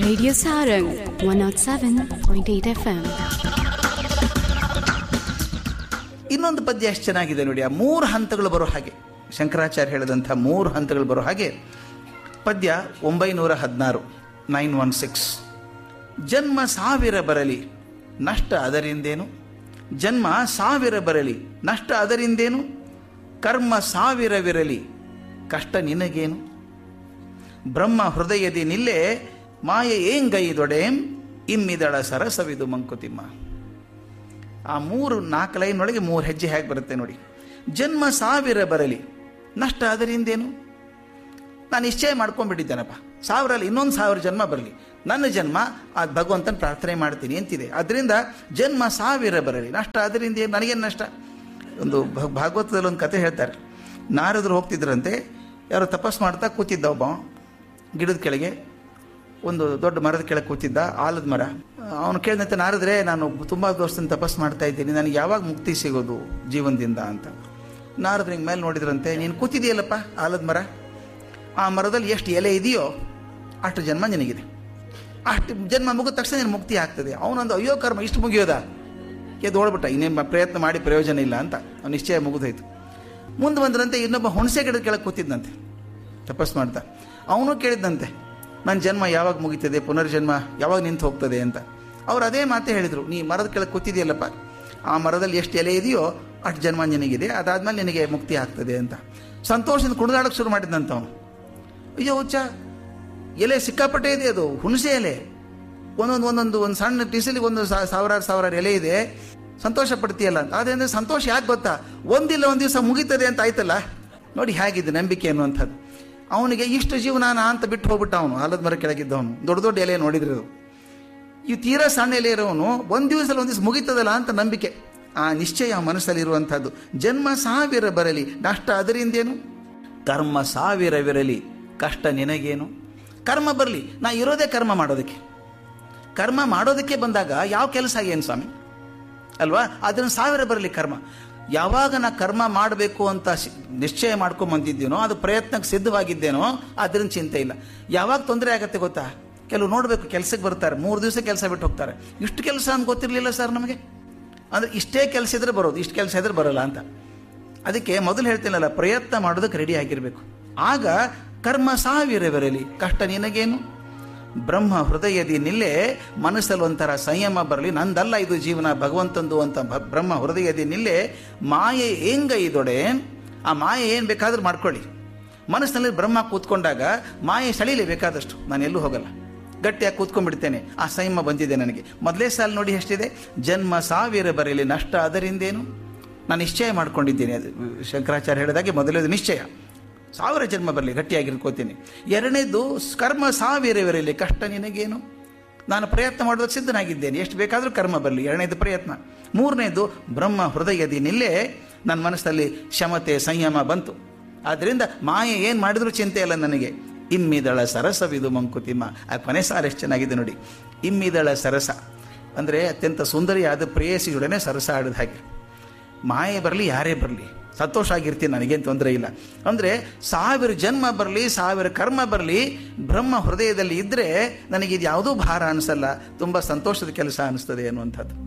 Radio Sarang 107.8 FM. ಇನ್ನೊಂದು ಪದ್ಯ ಎಷ್ಟು ಚೆನ್ನಾಗಿದೆ ನೋಡಿ ಆ ಮೂರು ಹಂತಗಳು ಬರೋ ಹಾಗೆ ಶಂಕರಾಚಾರ್ಯ ಹೇಳಿದಂಥ ಮೂರು ಹಂತಗಳು ಬರೋ ಹಾಗೆ ಪದ್ಯ ಒಂಬೈನೂರ ಹದಿನಾರು ನೈನ್ ಒನ್ ಸಿಕ್ಸ್ ಜನ್ಮ ಸಾವಿರ ಬರಲಿ ನಷ್ಟ ಅದರಿಂದೇನು ಜನ್ಮ ಸಾವಿರ ಬರಲಿ ನಷ್ಟ ಅದರಿಂದೇನು ಕರ್ಮ ಸಾವಿರವಿರಲಿ ಕಷ್ಟ ನಿನಗೇನು ಬ್ರಹ್ಮ ಹೃದಯದಿ ನಿಲ್ಲೇ ಮಾಯೆ ಏಂಗೈದೊಡೆಂ ಇಮ್ಮಿದಳ ಸರಸವಿದು ಮಂಕುತಿಮ್ಮ ಆ ಮೂರು ನಾಲ್ಕು ಲೈನ್ ಒಳಗೆ ಮೂರು ಹೆಜ್ಜೆ ಹೇಗೆ ಬರುತ್ತೆ ನೋಡಿ ಜನ್ಮ ಸಾವಿರ ಬರಲಿ ನಷ್ಟ ಅದರಿಂದೇನು ನಾನು ನಿಶ್ಚಯ ಮಾಡ್ಕೊಂಡ್ಬಿಟ್ಟಿದ್ದೇನಪ್ಪ ಸಾವಿರಲ್ಲಿ ಇನ್ನೊಂದು ಸಾವಿರ ಜನ್ಮ ಬರಲಿ ನನ್ನ ಜನ್ಮ ಆ ಭಗವಂತನ ಪ್ರಾರ್ಥನೆ ಮಾಡ್ತೀನಿ ಅಂತಿದೆ ಅದರಿಂದ ಜನ್ಮ ಸಾವಿರ ಬರಲಿ ನಷ್ಟ ಅದರಿಂದ ಏನು ನನಗೇನು ನಷ್ಟ ಒಂದು ಭ- ಭಾಗವತದಲ್ಲಿ ಒಂದು ಕತೆ ಹೇಳ್ತಾರೆ ನಾರದರು ಹೋಗ್ತಿದ್ರಂತೆ ಯಾರೋ ತಪಸ್ ಮಾಡ್ತಾ ಕೂತಿದ್ದ ಒಬ್ಬ ಗಿಡದ ಕೆಳಗೆ ಒಂದು ದೊಡ್ಡ ಮರದ ಕೆಳಗೆ ಕೂತಿದ್ದ ಆಲದ ಮರ ಅವನು ಕೇಳಿದಂತೆ ನಾರದ್ರೆ ನಾನು ತುಂಬ ವರ್ಷದಿಂದ ತಪಸ್ ಮಾಡ್ತಾ ಇದ್ದೀನಿ ನನಗೆ ಯಾವಾಗ ಮುಕ್ತಿ ಸಿಗೋದು ಜೀವನದಿಂದ ಅಂತ ನಾರದ್ರು ಹಿಂಗೆ ಮೇಲೆ ನೋಡಿದ್ರಂತೆ ನೀನು ಕೂತಿದೆಯಲ್ಲಪ್ಪ ಆಲದ ಮರ ಆ ಮರದಲ್ಲಿ ಎಷ್ಟು ಎಲೆ ಇದೆಯೋ ಅಷ್ಟು ಜನ್ಮ ನಿನಗಿದೆ ಅಷ್ಟು ಜನ್ಮ ಮುಗಿದ ತಕ್ಷಣ ನೀನು ಮುಕ್ತಿ ಆಗ್ತದೆ ಅವನೊಂದು ಅಯ್ಯೋ ಕರ್ಮ ಇಷ್ಟು ಮುಗಿಯೋದಾ ಎದ್ದು ಓಡ್ಬಿಟ್ಟ ಇನ್ನೇನು ಪ್ರಯತ್ನ ಮಾಡಿ ಪ್ರಯೋಜನ ಇಲ್ಲ ಅಂತ ಅವ್ನು ನಿಶ್ಚಯ ಮುಗಿದೋಯ್ತು ಮುಂದೆ ಬಂದ್ರಂತೆ ಇನ್ನೊಬ್ಬ ಹುಣಸೆ ಗಿಡದ ಕೆಳಗೆ ಕೂತಿದ್ದಂತೆ ತಪಸ್ ಮಾಡ್ತಾ ಅವನು ಕೇಳಿದ್ದಂತೆ ನನ್ನ ಜನ್ಮ ಯಾವಾಗ ಮುಗೀತದೆ ಪುನರ್ಜನ್ಮ ಯಾವಾಗ ನಿಂತು ಹೋಗ್ತದೆ ಅಂತ ಅವ್ರು ಅದೇ ಮಾತೇ ಹೇಳಿದರು ನೀ ಮರದ ಕೆಳಗೆ ಕೂತಿದೆಯಲ್ಲಪ್ಪ ಆ ಮರದಲ್ಲಿ ಎಷ್ಟು ಎಲೆ ಇದೆಯೋ ಅಷ್ಟು ಜನ್ಮ ನಿನಗಿದೆ ಅದಾದ್ಮೇಲೆ ನಿನಗೆ ಮುಕ್ತಿ ಆಗ್ತದೆ ಅಂತ ಸಂತೋಷದಿಂದ ಕುಣಿದಾಡಕ್ಕೆ ಶುರು ಮಾಡಿದ್ದಂತ ಅವನು ಅಯ್ಯೋ ಹುಚ್ಚ ಎಲೆ ಸಿಕ್ಕಾಪಟ್ಟೆ ಇದೆ ಅದು ಹುಣಸೆ ಎಲೆ ಒಂದೊಂದು ಒಂದೊಂದು ಒಂದು ಸಣ್ಣ ಟಿಸಲಿಗೆ ಒಂದು ಸಾ- ಸಾವಿರಾರು ಸಾವಿರಾರು ಎಲೆ ಇದೆ ಸಂತೋಷ ಪಡ್ತೀಯಲ್ಲ ಅಂತ ಅದೇಂದ್ರೆ ಸಂತೋಷ ಯಾಕೆ ಗೊತ್ತಾ ಒಂದಿಲ್ಲ ಒಂದು ದಿವಸ ಮುಗೀತದೆ ಅಂತ ಆಯ್ತಲ್ಲ ನೋಡಿ ಹೇಗಿದೆ ನಂಬಿಕೆ ಅನ್ನುವಂಥದ್ದು ಅವನಿಗೆ ಇಷ್ಟು ಜೀವನಾನ ಅಂತ ಬಿಟ್ಟು ಹೋಗ್ಬಿಟ್ಟ ಅವನು ಆಲದ ಮರ ಕೆಳಗಿದ್ದವನು ದೊಡ್ಡ ದೊಡ್ಡ ಎಲೆ ನೋಡಿದ್ರೆ ಅದು. ಈ ತೀರಾ ಸಣ್ಣ ಎಲೆ ಇರೋನು ಒಂದು ದಿವಸದಲ್ಲಿ ಒಂದು ದಿವಸ ಮುಗೀತದಲ್ಲ ಅಂತ ನಂಬಿಕೆ ಆ ನಿಶ್ಚಯ ಆ ಮನಸ್ಸಲ್ಲಿ ಇರುವಂಥದ್ದು ಜನ್ಮ ಸಾವಿರ ಬರಲಿ ನಷ್ಟ ಅದರಿಂದೇನು ಕರ್ಮ ಸಾವಿರವಿರಲಿ ಕಷ್ಟ ನಿನಗೇನು ಕರ್ಮ ಬರಲಿ ನಾ ಇರೋದೇ ಕರ್ಮ ಮಾಡೋದಕ್ಕೆ ಕರ್ಮ ಮಾಡೋದಕ್ಕೆ ಬಂದಾಗ ಯಾವ ಕೆಲಸ ಏನು ಸ್ವಾಮಿ ಅಲ್ವಾ ಅದನ್ನು ಸಾವಿರ ಬರಲಿ ಕರ್ಮ ಯಾವಾಗ ನಾ ಕರ್ಮ ಮಾಡಬೇಕು ಅಂತ ಶಿ- ನಿಶ್ಚಯ ಮಾಡ್ಕೊಂಡ್ ಬಂದಿದ್ದೀನೋ ಅದು ಪ್ರಯತ್ನಕ್ಕೆ ಸಿದ್ಧವಾಗಿದ್ದೇನೋ ಅದರಿಂದ ಚಿಂತೆ ಇಲ್ಲ ಯಾವಾಗ ತೊಂದರೆ ಆಗತ್ತೆ ಗೊತ್ತಾ ಕೆಲವು ನೋಡಬೇಕು ಕೆಲಸಕ್ಕೆ ಬರ್ತಾರೆ ಮೂರು ದಿವಸ ಕೆಲಸ ಬಿಟ್ಟು ಹೋಗ್ತಾರೆ ಇಷ್ಟು ಕೆಲಸ ಅಂತ ಗೊತ್ತಿರಲಿಲ್ಲ ಸರ್ ನಮಗೆ ಅಂದರೆ ಇಷ್ಟೇ ಕೆಲಸ ಇದ್ರೆ ಬರೋದು ಇಷ್ಟು ಕೆಲಸ ಇದ್ರೆ ಬರೋಲ್ಲ ಅಂತ ಅದಕ್ಕೆ ಮೊದಲು ಹೇಳ್ತೀನಲ್ಲ ಪ್ರಯತ್ನ ಮಾಡೋದಕ್ಕೆ ರೆಡಿ ಆಗಿರಬೇಕು ಆಗ ಕರ್ಮ ಸಾವಿರವಿರಲಿ ಕಷ್ಟ ನಿನಗೇನು ಬ್ರಹ್ಮ ಹೃದಯದಿ ನಿಲ್ಲೇ ಮನಸ್ಸಲ್ಲಿ ಒಂಥರ ಸಂಯಮ ಬರಲಿ ನಂದಲ್ಲ ಇದು ಜೀವನ ಭಗವಂತಂದು ಅಂತ ಭ- ಬ್ರಹ್ಮ ಹೃದಯದಿ ನಿಲ್ಲೇ ಮಾಯೆ ಹೆಂಗ ಇದೊಡೆ ಆ ಮಾಯೆ ಏನು ಬೇಕಾದ್ರೂ ಮಾಡ್ಕೊಳ್ಳಿ ಮನಸ್ಸಿನಲ್ಲಿ ಬ್ರಹ್ಮ ಕೂತ್ಕೊಂಡಾಗ ಮಾಯೆ ಸೆಳೀಲಿ ಬೇಕಾದಷ್ಟು ನಾನು ಎಲ್ಲೂ ಹೋಗಲ್ಲ ಗಟ್ಟಿಯಾಗಿ ಕೂತ್ಕೊಂಡ್ಬಿಡ್ತೇನೆ ಆ ಸಂಯಮ ಬಂದಿದೆ ನನಗೆ ಮೊದಲೇ ಸಾಲ ನೋಡಿ ಎಷ್ಟಿದೆ ಜನ್ಮ ಸಾವಿರ ಬರಲಿ ನಷ್ಟ ಅದರಿಂದೇನು ನಾನು ನಿಶ್ಚಯ ಮಾಡ್ಕೊಂಡಿದ್ದೀನಿ ಅದು ಶಂಕರಾಚಾರ್ಯ ಹೇಳಿದಾಗೆ ಮೊದಲನೇದು ನಿಶ್ಚಯ ಸಾವಿರ ಜನ್ಮ ಬರಲಿ ಗಟ್ಟಿಯಾಗಿರ್ಕೋತೀನಿ ಎರಡನೇದು ಕರ್ಮ ಸಾವಿರವಿರಲಿ ಕಷ್ಟ ನಿನಗೇನು ನಾನು ಪ್ರಯತ್ನ ಮಾಡೋದಕ್ಕೆ ಸಿದ್ಧನಾಗಿದ್ದೇನೆ ಎಷ್ಟು ಬೇಕಾದರೂ ಕರ್ಮ ಬರಲಿ ಎರಡನೇದು ಪ್ರಯತ್ನ ಮೂರನೇದು ಬ್ರಹ್ಮ ಹೃದಯದಿ ನಿಲ್ಲೇ ನನ್ನ ಮನಸ್ಸಲ್ಲಿ ಶಮತೆ ಸಂಯಮ ಬಂತು ಆದ್ದರಿಂದ ಮಾಯೆ ಏನು ಮಾಡಿದ್ರೂ ಚಿಂತೆ ಇಲ್ಲ ನನಗೆ ಇಮ್ಮಿದಳ ಸರಸವಿದು ಮಂಕುತಿಮ್ಮ ಆ ಕೊನೆ ಸಾಲ ಎಷ್ಟು ಚೆನ್ನಾಗಿದೆ ನೋಡಿ ಇಮ್ಮಿದಳ ಸರಸ ಅಂದರೆ ಅತ್ಯಂತ ಸುಂದರಿಯಾದ ಪ್ರೇಯಸಿಯೊಡನೆ ಸರಸ ಆಡಿದ ಹಾಗೆ ಮಾಯೆ ಬರಲಿ ಯಾರೇ ಬರಲಿ ಸಂತೋಷ ಆಗಿರ್ತೀನಿ ನನಗೇನು ತೊಂದರೆ ಇಲ್ಲ ಅಂದರೆ ಸಾವಿರ ಜನ್ಮ ಬರಲಿ ಸಾವಿರ ಕರ್ಮ ಬರಲಿ ಬ್ರಹ್ಮ ಹೃದಯದಲ್ಲಿ ಇದ್ದರೆ ನನಗೆ ಇದು ಯಾವುದೂ ಭಾರ ಅನಿಸಲ್ಲ ತುಂಬ ಸಂತೋಷದ ಕೆಲಸ ಅನಿಸ್ತದೆ ಅನ್ನುವಂಥದ್ದು